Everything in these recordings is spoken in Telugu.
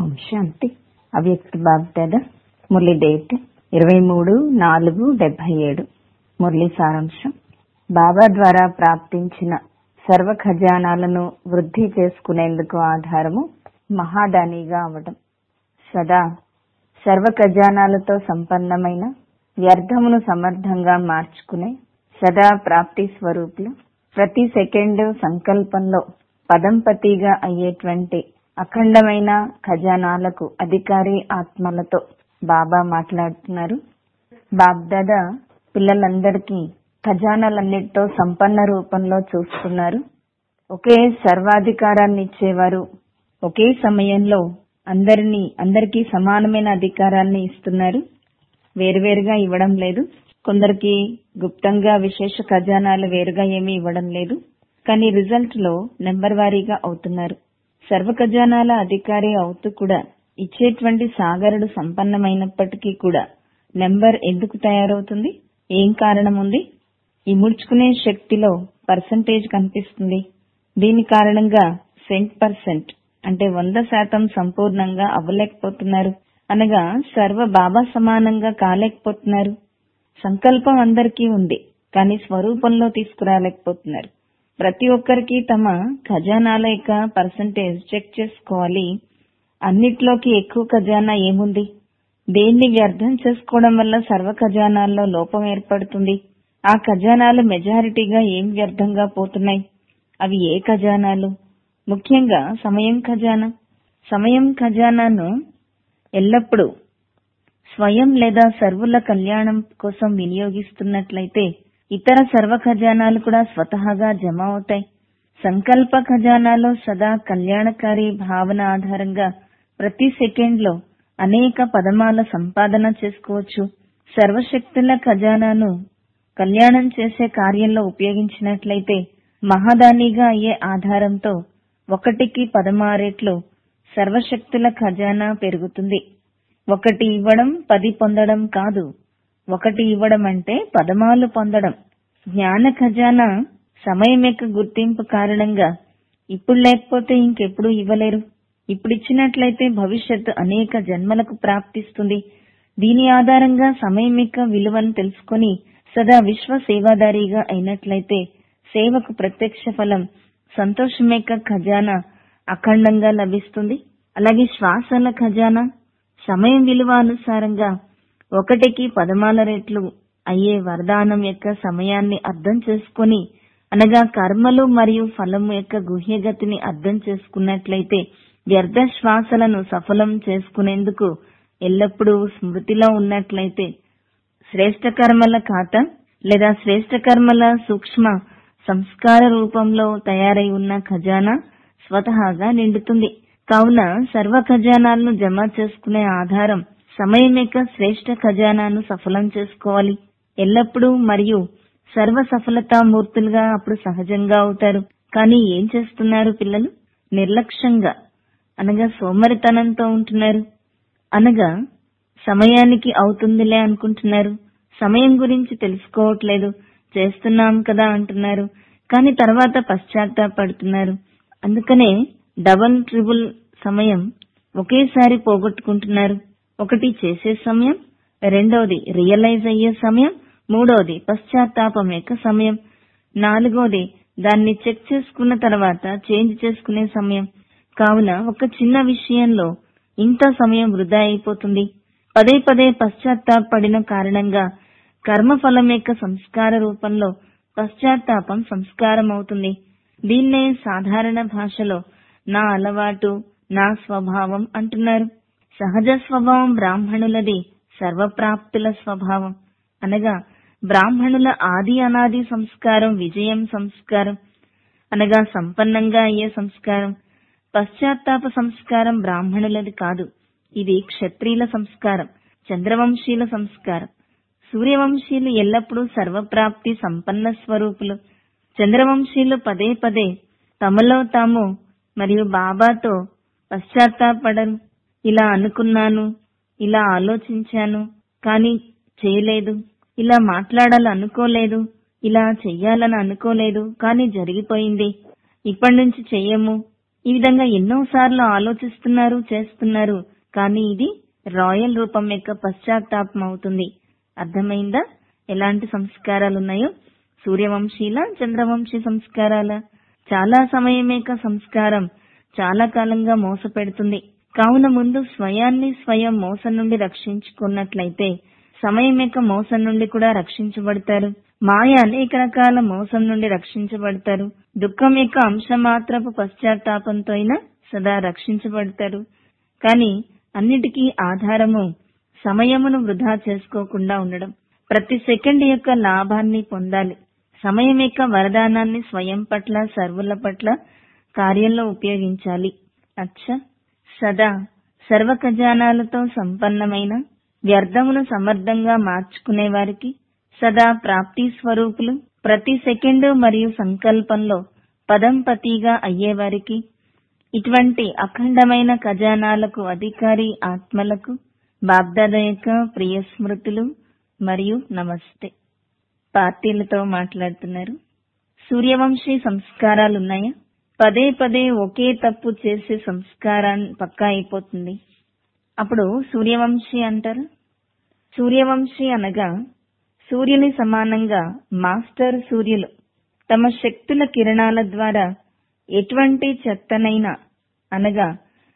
ఓం శాంతి అవ్యక్త బాబ్దాద మురళి డేట్ ఇరవై మూడు నాలుగు డెబ్బై ఏడు మురళి సారాంశం బాబా ద్వారా ప్రాప్తించిన సర్వ ఖజానాలను వృద్ధి చేసుకునేందుకు ఆధారము మహాదానిగా అవడం సదా సర్వ ఖజానాలతో సంపన్నమైన వ్యర్థమును సమర్థంగా మార్చుకునే సదా ప్రాప్తి స్వరూపులు ప్రతి సెకండ్ సంకల్పంలో పదంపతిగా అయ్యేటువంటి అఖండమైన ఖజానాలకు అధికారి ఆత్మలతో బాబా మాట్లాడుతున్నారు బాబ్దాదా పిల్లలందరికీ ఖజానాలన్నిటితో సంపన్న రూపంలో చూస్తున్నారు ఒకే సర్వాధికారాన్ని ఇచ్చేవారు ఒకే సమయంలో అందరినీ అందరికీ సమానమైన అధికారాన్ని ఇస్తున్నారు వేరువేరుగా ఇవ్వడం లేదు కొందరికి గుప్తంగా విశేష ఖజానాలు వేరుగా ఏమీ ఇవ్వడం లేదు కానీ రిజల్ట్ లో నెంబర్ వారీగా అవుతున్నారు సర్వ ఖజానాల అధికారి అవుతూ కూడా ఇచ్చేటువంటి సాగరుడు సంపన్నమైనప్పటికీ కూడా నెంబర్ ఎందుకు తయారవుతుంది ఏం కారణం ఉంది ఈ ముడుచుకునే శక్తిలో పర్సంటేజ్ కనిపిస్తుంది దీని కారణంగా సెంట్ పర్సెంట్ అంటే వంద శాతం సంపూర్ణంగా అవ్వలేకపోతున్నారు అనగా సర్వ బాబా సమానంగా కాలేకపోతున్నారు సంకల్పం అందరికీ ఉంది కానీ స్వరూపంలో తీసుకురాలేకపోతున్నారు ప్రతి ఒక్కరికి తమ ఖజానాల యొక్క పర్సంటేజ్ చెక్ చేసుకోవాలి అన్నిట్లోకి ఎక్కువ ఖజానా ఏముంది దేన్ని వ్యర్థం చేసుకోవడం వల్ల సర్వ ఖజానాల్లో లోపం ఏర్పడుతుంది ఆ ఖజానాలు మెజారిటీగా ఏం వ్యర్థంగా పోతున్నాయి అవి ఏ ఖజానాలు ముఖ్యంగా సమయం ఖజానా సమయం ఖజానాను ఎల్లప్పుడూ స్వయం లేదా సర్వుల కళ్యాణం కోసం వినియోగిస్తున్నట్లయితే ఇతర సర్వ ఖజానాలు కూడా స్వతహాగా జమ అవుతాయి సంకల్ప ఖజానాలో సదా కళ్యాణకారి భావన ఆధారంగా ప్రతి సెకండ్ లో అనేక పదమాల సంపాదన చేసుకోవచ్చు సర్వశక్తుల ఖజానాను కళ్యాణం చేసే కార్యంలో ఉపయోగించినట్లయితే మహాదానిగా అయ్యే ఆధారంతో ఒకటికి పదమారేట్లు సర్వశక్తుల ఖజానా పెరుగుతుంది ఒకటి ఇవ్వడం పది పొందడం కాదు ఒకటి ఇవ్వడం అంటే పదమాలు పొందడం జ్ఞాన ఖజానా సమయం యొక్క గుర్తింపు కారణంగా ఇప్పుడు లేకపోతే ఇంకెప్పుడు ఇవ్వలేరు ఇప్పుడు ఇచ్చినట్లయితే భవిష్యత్తు అనేక జన్మలకు ప్రాప్తిస్తుంది దీని ఆధారంగా సమయం యొక్క విలువను తెలుసుకొని సదా విశ్వ సేవాదారిగా అయినట్లయితే సేవకు ప్రత్యక్ష ఫలం సంతోషం యొక్క ఖజానా అఖండంగా లభిస్తుంది అలాగే శ్వాసల ఖజానా సమయం విలువ అనుసారంగా ఒకటికి పదమాల రెట్లు అయ్యే వరదానం యొక్క సమయాన్ని అర్థం చేసుకుని అనగా కర్మలు మరియు ఫలము యొక్క గుహ్యగతిని అర్థం చేసుకున్నట్లయితే వ్యర్థ శ్వాసలను సఫలం చేసుకునేందుకు ఎల్లప్పుడూ స్మృతిలో ఉన్నట్లయితే శ్రేష్ట కర్మల ఖాతా లేదా శ్రేష్ట కర్మల సూక్ష్మ సంస్కార రూపంలో తయారై ఉన్న ఖజానా స్వతహాగా నిండుతుంది కావున సర్వ ఖజానాలను జమ చేసుకునే ఆధారం సమయం యొక్క శ్రేష్ట ఖజానాను సఫలం చేసుకోవాలి ఎల్లప్పుడూ మరియు సర్వ సఫలతా మూర్తులుగా అప్పుడు సహజంగా అవుతారు కానీ ఏం చేస్తున్నారు పిల్లలు నిర్లక్ష్యంగా అనగా సోమరితనంతో ఉంటున్నారు అనగా సమయానికి అవుతుందిలే అనుకుంటున్నారు సమయం గురించి తెలుసుకోవట్లేదు చేస్తున్నాం కదా అంటున్నారు కానీ తర్వాత పశ్చాత్తాపడుతున్నారు అందుకనే డబల్ ట్రిబుల్ సమయం ఒకేసారి పోగొట్టుకుంటున్నారు ఒకటి చేసే సమయం రెండవది రియలైజ్ అయ్యే సమయం మూడవది పశ్చాత్తాపం యొక్క సమయం నాలుగవది దాన్ని చెక్ చేసుకున్న తర్వాత చేంజ్ చేసుకునే సమయం కావున ఒక చిన్న విషయంలో ఇంత సమయం వృధా అయిపోతుంది పదే పదే పశ్చాత్తాపడిన కారణంగా కర్మఫలం యొక్క సంస్కార రూపంలో పశ్చాత్తాపం సంస్కారం అవుతుంది దీన్నే సాధారణ భాషలో నా అలవాటు నా స్వభావం అంటున్నారు సహజ స్వభావం బ్రాహ్మణులది సర్వప్రాప్తుల స్వభావం అనగా బ్రాహ్మణుల ఆది అనాది సంస్కారం విజయం సంస్కారం అనగా సంపన్నంగా అయ్యే సంస్కారం పశ్చాత్తాప సంస్కారం బ్రాహ్మణులది కాదు ఇది క్షత్రియుల సంస్కారం చంద్రవంశీల సంస్కారం సూర్యవంశీయులు ఎల్లప్పుడూ సర్వప్రాప్తి సంపన్న స్వరూపులు చంద్రవంశీయులు పదే పదే తమలో తాము మరియు బాబాతో పశ్చాత్తాపడరు ఇలా అనుకున్నాను ఇలా ఆలోచించాను కానీ చేయలేదు ఇలా మాట్లాడాలనుకోలేదు ఇలా చెయ్యాలని అనుకోలేదు కానీ జరిగిపోయింది ఇప్పటి నుంచి చెయ్యము ఈ విధంగా ఎన్నోసార్లు ఆలోచిస్తున్నారు చేస్తున్నారు కానీ ఇది రాయల్ రూపం యొక్క పశ్చాత్తాపం అవుతుంది అర్థమైందా ఎలాంటి సంస్కారాలు ఉన్నాయో సూర్యవంశీల చంద్రవంశీ సంస్కారాల చాలా సమయమేక సంస్కారం చాలా కాలంగా మోసపెడుతుంది కావున ముందు స్వయాన్ని స్వయం మోసం నుండి రక్షించుకున్నట్లయితే సమయమేక మోసం నుండి కూడా రక్షించబడతారు మాయ అనేక రకాల మోసం నుండి రక్షించబడతారు దుఃఖం యొక్క అంశమాత్రపు పశ్చాత్తాపంతో అయినా సదా రక్షించబడతారు కానీ అన్నిటికీ ఆధారము సమయమును వృధా చేసుకోకుండా ఉండడం ప్రతి సెకండ్ యొక్క లాభాన్ని పొందాలి సమయం యొక్క వరదానాన్ని స్వయం పట్ల సర్వుల పట్ల కార్యంలో ఉపయోగించాలి అచ్చ సదా సర్వ ఖజానాలతో సంపన్నమైన వ్యర్థమును సమర్థంగా మార్చుకునే వారికి సదా ప్రాప్తి స్వరూపులు ప్రతి సెకండు మరియు సంకల్పంలో పదం పతిగా అయ్యేవారికి ఇటువంటి అఖండమైన ఖజానాలకు అధికారి ఆత్మలకు బాగ్దాద యొక్క ప్రియ స్మృతులు మరియు నమస్తే పార్టీలతో మాట్లాడుతున్నారు సూర్యవంశీ సంస్కారాలున్నాయా పదే పదే ఒకే తప్పు చేసే సంస్కారాన్ని పక్కా అయిపోతుంది అప్పుడు సూర్యవంశీ అంటారు సూర్యవంశీ అనగా సూర్యుని సమానంగా మాస్టర్ సూర్యులు తమ శక్తుల కిరణాల ద్వారా ఎటువంటి చెత్తనైనా అనగా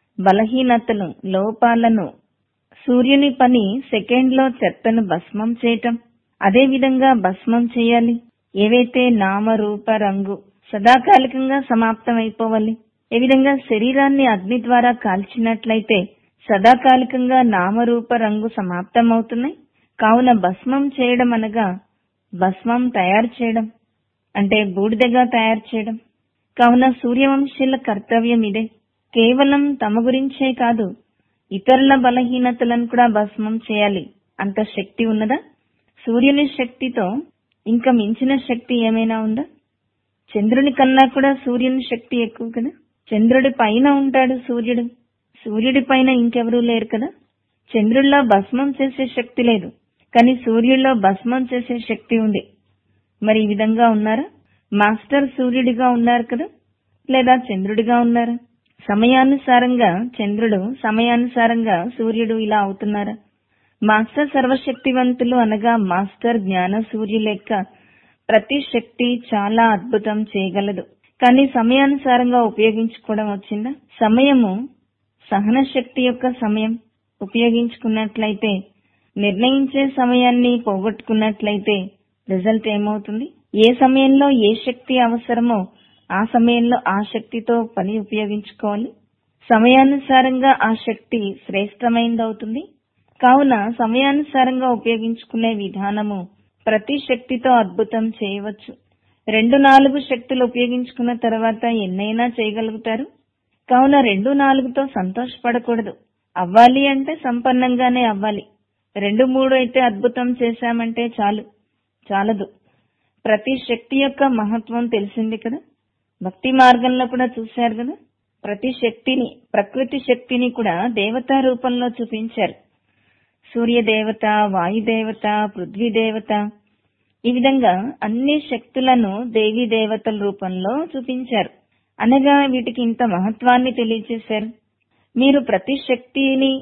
బలహీనతను లోపాలను సూర్యుని పని సెకండ్లో చెత్తను భస్మం చేయటం అదే విధంగా భస్మం చేయాలి ఏవైతే నామ రూప రంగు సదాకాలికంగా సమాప్తం అయిపోవాలి ఏ విధంగా శరీరాన్ని అగ్ని ద్వారా కాల్చినట్లయితే సదాకాలికంగా నామరూప రంగు సమాప్తం అవుతున్నాయి కావున భస్మం చేయడం అనగా భస్మం తయారు చేయడం అంటే బూడిదగా తయారు చేయడం కావున సూర్యవంశీల కర్తవ్యం ఇదే కేవలం తమ గురించే కాదు ఇతరుల బలహీనతలను కూడా భస్మం చేయాలి అంత శక్తి ఉన్నదా సూర్యుని శక్తితో ఇంకా మించిన శక్తి ఏమైనా ఉందా చంద్రుని కన్నా కూడా సూర్యుని శక్తి ఎక్కువ కదా చంద్రుడి పైన ఉంటాడు సూర్యుడు సూర్యుడి పైన ఇంకెవరూ లేరు కదా చంద్రుల్లో భస్మం చేసే శక్తి లేదు కానీ సూర్యుల్లో భస్మం చేసే శక్తి ఉంది మరి ఈ విధంగా ఉన్నారా మాస్టర్ సూర్యుడిగా ఉన్నారు కదా లేదా చంద్రుడిగా ఉన్నారా సమయానుసారంగా చంద్రుడు సమయానుసారంగా సూర్యుడు ఇలా అవుతున్నారా మాస్టర్ సర్వశక్తివంతులు అనగా మాస్టర్ జ్ఞాన సూర్యుల యొక్క ప్రతి శక్తి చాలా అద్భుతం చేయగలదు కానీ సమయానుసారంగా ఉపయోగించుకోవడం వచ్చిందా సమయము సహన శక్తి యొక్క సమయం ఉపయోగించుకున్నట్లయితే నిర్ణయించే సమయాన్ని పోగొట్టుకున్నట్లయితే రిజల్ట్ ఏమవుతుంది ఏ సమయంలో ఏ శక్తి అవసరమో ఆ సమయంలో ఆ శక్తితో పని ఉపయోగించుకోవాలి సమయానుసారంగా ఆ శక్తి శ్రేష్టమైందవుతుంది కావున సమయానుసారంగా ఉపయోగించుకునే విధానము ప్రతి శక్తితో అద్భుతం చేయవచ్చు రెండు నాలుగు శక్తులు ఉపయోగించుకున్న తర్వాత ఎన్నైనా చేయగలుగుతారు కావున రెండు నాలుగుతో సంతోషపడకూడదు అవ్వాలి అంటే సంపన్నంగానే అవ్వాలి రెండు మూడు అయితే అద్భుతం చేశామంటే చాలు చాలదు ప్రతి శక్తి యొక్క మహత్వం తెలిసింది కదా భక్తి మార్గంలో కూడా చూశారు కదా ప్రతి శక్తిని ప్రకృతి శక్తిని కూడా దేవతా రూపంలో చూపించారు సూర్య దేవత వాయుదేవత పృథ్వీ దేవత ఈ విధంగా అన్ని శక్తులను దేవీ దేవతల రూపంలో చూపించారు అనగా వీటికి ఇంత మహత్వాన్ని తెలియచేశారు మీరు ప్రతి శక్తిని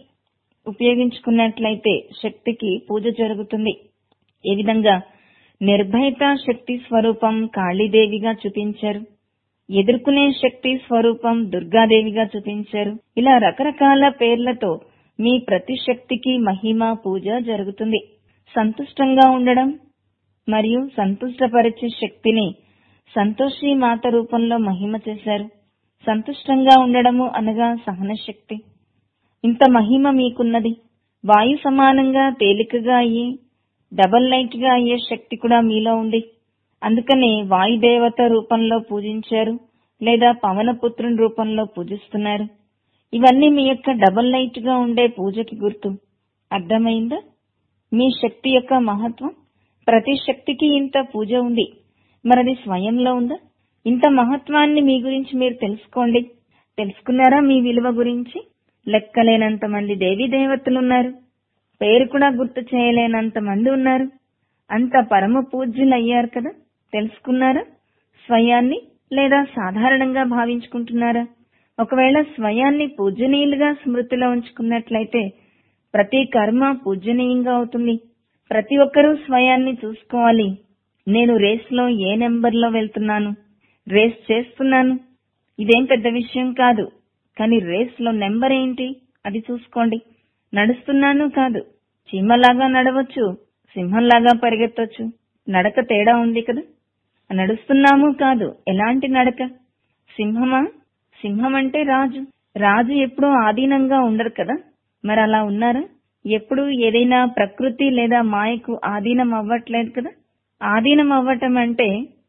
ఉపయోగించుకున్నట్లయితే శక్తికి పూజ జరుగుతుంది ఏ విధంగా నిర్భయత శక్తి స్వరూపం కాళీదేవిగా చూపించారు ఎదుర్కొనే శక్తి స్వరూపం దుర్గాదేవిగా చూపించారు ఇలా రకరకాల పేర్లతో మీ ప్రతి శక్తికి మహిమ పూజ జరుగుతుంది సంతుష్టంగా ఉండడం మరియు సంతుష్టపరిచే శక్తిని సంతోషి మాత రూపంలో మహిమ చేశారు సంతుష్టంగా ఉండడము అనగా సహన శక్తి ఇంత మహిమ మీకున్నది వాయు సమానంగా తేలికగా అయ్యి డబల్ లైట్ గా అయ్యే శక్తి కూడా మీలో ఉంది అందుకనే వాయుదేవత రూపంలో పూజించారు లేదా పవనపుత్రుని రూపంలో పూజిస్తున్నారు ఇవన్నీ మీ యొక్క డబల్ లైట్ గా ఉండే పూజకి గుర్తు అర్థమైందా మీ శక్తి యొక్క మహత్వం ప్రతి శక్తికి ఇంత పూజ ఉంది మరది స్వయంలో ఉందా ఇంత మహత్వాన్ని మీ గురించి మీరు తెలుసుకోండి తెలుసుకున్నారా మీ విలువ గురించి లెక్కలేనంత మంది దేవీ దేవతలు ఉన్నారు పేరు కూడా గుర్తు చేయలేనంత మంది ఉన్నారు అంత పరమ పూజ్యులు అయ్యారు కదా తెలుసుకున్నారా స్వయాన్ని లేదా సాధారణంగా భావించుకుంటున్నారా ఒకవేళ స్వయాన్ని పూజనీయులుగా స్మృతిలో ఉంచుకున్నట్లయితే ప్రతి కర్మ పూజనీయంగా అవుతుంది ప్రతి ఒక్కరూ స్వయాన్ని చూసుకోవాలి నేను రేస్ లో ఏ నెంబర్లో వెళ్తున్నాను రేస్ చేస్తున్నాను ఇదేం పెద్ద విషయం కాదు కానీ రేస్ లో నెంబర్ ఏంటి అది చూసుకోండి నడుస్తున్నాను కాదు చీమలాగా నడవచ్చు సింహంలాగా పరిగెత్తొచ్చు నడక తేడా ఉంది కదా నడుస్తున్నాము కాదు ఎలాంటి నడక సింహమా సింహం అంటే రాజు రాజు ఎప్పుడూ ఆధీనంగా ఉండరు కదా మరి అలా ఉన్నారా ఎప్పుడు ఏదైనా ప్రకృతి లేదా మాయకు ఆధీనం అవ్వట్లేదు కదా ఆధీనం అవ్వటం అంటే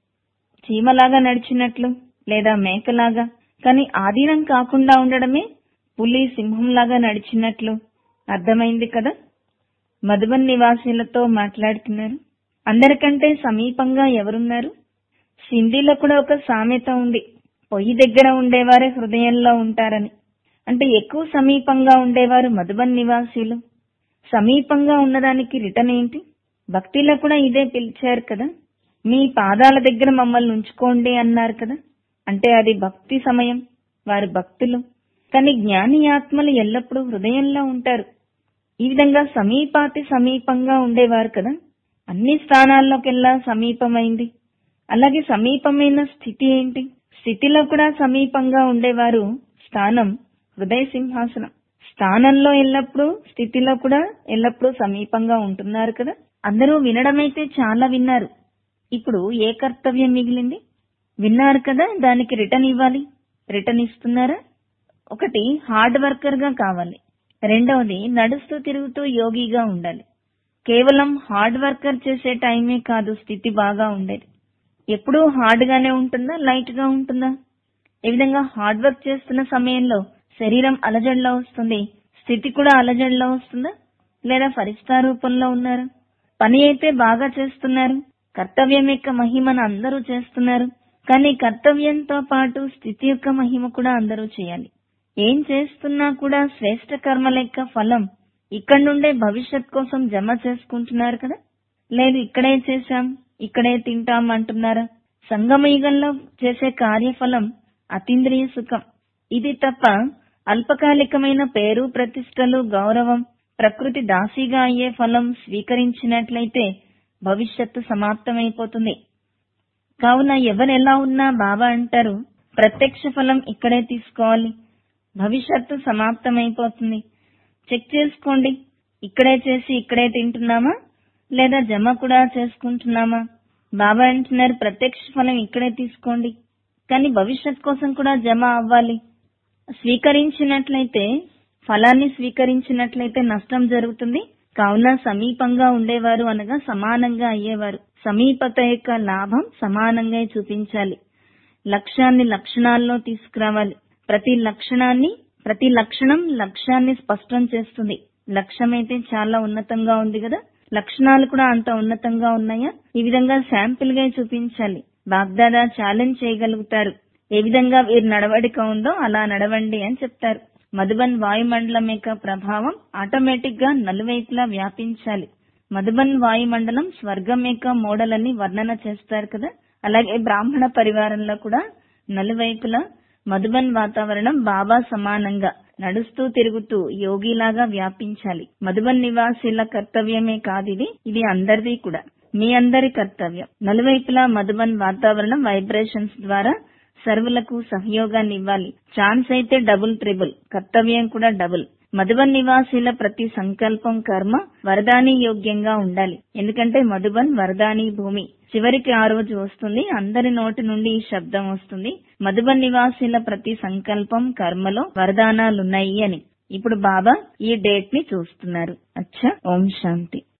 చీమలాగా నడిచినట్లు లేదా మేకలాగా కానీ ఆధీనం కాకుండా ఉండడమే పులి సింహంలాగా నడిచినట్లు అర్థమైంది కదా మధుబన్ నివాసులతో మాట్లాడుతున్నారు అందరికంటే సమీపంగా ఎవరున్నారు సింధీలో కూడా ఒక సామెత ఉంది పొయ్యి దగ్గర ఉండేవారే హృదయంలో ఉంటారని అంటే ఎక్కువ సమీపంగా ఉండేవారు మధుబన్ నివాసీలు సమీపంగా ఉన్నదానికి రిటర్న్ ఏంటి భక్తిలో కూడా ఇదే పిలిచారు కదా మీ పాదాల దగ్గర మమ్మల్ని ఉంచుకోండి అన్నారు కదా అంటే అది భక్తి సమయం వారు భక్తులు కానీ జ్ఞాని ఆత్మలు ఎల్లప్పుడూ హృదయంలో ఉంటారు ఈ విధంగా సమీపాతి సమీపంగా ఉండేవారు కదా అన్ని స్థానాల్లోకెల్లా సమీపమైంది అలాగే సమీపమైన స్థితి ఏంటి స్థితిలో కూడా సమీపంగా ఉండేవారు స్థానం హృదయ సింహాసనం స్థానంలో ఎల్లప్పుడూ స్థితిలో కూడా ఎల్లప్పుడూ సమీపంగా ఉంటున్నారు కదా అందరూ వినడమైతే చాలా విన్నారు ఇప్పుడు ఏ కర్తవ్యం మిగిలింది విన్నారు కదా దానికి రిటర్న్ ఇవ్వాలి రిటర్న్ ఇస్తున్నారా ఒకటి హార్డ్ వర్కర్ గా కావాలి రెండవది నడుస్తూ తిరుగుతూ యోగిగా ఉండాలి కేవలం హార్డ్ వర్కర్ చేసే టైమే కాదు స్థితి బాగా ఉండేది ఎప్పుడూ హార్డ్ గానే ఉంటుందా లైట్ గా ఉంటుందా ఈ విధంగా హార్డ్ వర్క్ చేస్తున్న సమయంలో శరీరం అలజడిలో వస్తుంది స్థితి కూడా అలజడిలో వస్తుందా లేదా ఫరిస్తా రూపంలో ఉన్నారా పని అయితే బాగా చేస్తున్నారు కర్తవ్యం యొక్క మహిమను అందరూ చేస్తున్నారు కానీ కర్తవ్యంతో పాటు స్థితి యొక్క మహిమ కూడా అందరూ చేయాలి ఏం చేస్తున్నా కూడా శ్రేష్ట కర్మల యొక్క ఫలం ఇక్కడ నుండే భవిష్యత్ కోసం జమ చేసుకుంటున్నారు కదా లేదు ఇక్కడే చేశాం ఇక్కడే తింటాం అంటున్నారా సంగమయుగంలో చేసే కార్యఫలం అతీంద్రియ సుఖం ఇది తప్ప అల్పకాలికమైన పేరు ప్రతిష్టలు గౌరవం ప్రకృతి దాసిగా అయ్యే ఫలం స్వీకరించినట్లయితే భవిష్యత్తు సమాప్తమైపోతుంది కావున ఎవరెలా ఉన్నా బాబా అంటారు ప్రత్యక్ష ఫలం ఇక్కడే తీసుకోవాలి భవిష్యత్తు సమాప్తమైపోతుంది చెక్ చేసుకోండి ఇక్కడే చేసి ఇక్కడే తింటున్నామా లేదా జమ కూడా చేసుకుంటున్నామా బాబా అంటున్నారు ప్రత్యక్ష ఫలం ఇక్కడే తీసుకోండి కానీ భవిష్యత్ కోసం కూడా జమ అవ్వాలి స్వీకరించినట్లయితే ఫలాన్ని స్వీకరించినట్లయితే నష్టం జరుగుతుంది కావున సమీపంగా ఉండేవారు అనగా సమానంగా అయ్యేవారు సమీపత యొక్క లాభం సమానంగా చూపించాలి లక్ష్యాన్ని లక్షణాల్లో తీసుకురావాలి ప్రతి లక్షణాన్ని ప్రతి లక్షణం లక్ష్యాన్ని స్పష్టం చేస్తుంది లక్ష్యం అయితే చాలా ఉన్నతంగా ఉంది కదా లక్షణాలు కూడా అంత ఉన్నతంగా ఉన్నాయా ఈ విధంగా శాంపిల్ గా చూపించాలి బాగ్దాదా ఛాలెంజ్ చేయగలుగుతారు ఏ విధంగా వీరి నడవడిక ఉందో అలా నడవండి అని చెప్తారు మధుబన్ వాయుమండలం యొక్క ప్రభావం ఆటోమేటిక్ గా నలువైపులా వ్యాపించాలి మధుబన్ వాయుమండలం స్వర్గం యొక్క మోడల్ అని వర్ణన చేస్తారు కదా అలాగే బ్రాహ్మణ పరివారంలో కూడా నలువైపులా మధుబన్ వాతావరణం బాబా సమానంగా నడుస్తూ తిరుగుతూ యోగిలాగా వ్యాపించాలి మధుబన్ నివాసీల కర్తవ్యమే కాదిది ఇది అందరిది కూడా మీ అందరి కర్తవ్యం నలువైపులా మధుబన్ వాతావరణం వైబ్రేషన్స్ ద్వారా సర్వులకు సహయోగాన్ని ఇవ్వాలి ఛాన్స్ అయితే డబుల్ ట్రిబుల్ కర్తవ్యం కూడా డబుల్ మధుబన్ నివాసీల ప్రతి సంకల్పం కర్మ వరదాని యోగ్యంగా ఉండాలి ఎందుకంటే మధుబన్ వరదాని భూమి చివరికి ఆ రోజు వస్తుంది అందరి నోటి నుండి ఈ శబ్దం వస్తుంది మధుబన్ నివాసీల ప్రతి సంకల్పం కర్మలో వరదానాలున్నాయి అని ఇప్పుడు బాబా ఈ డేట్ ని చూస్తున్నారు అచ్చా ఓం శాంతి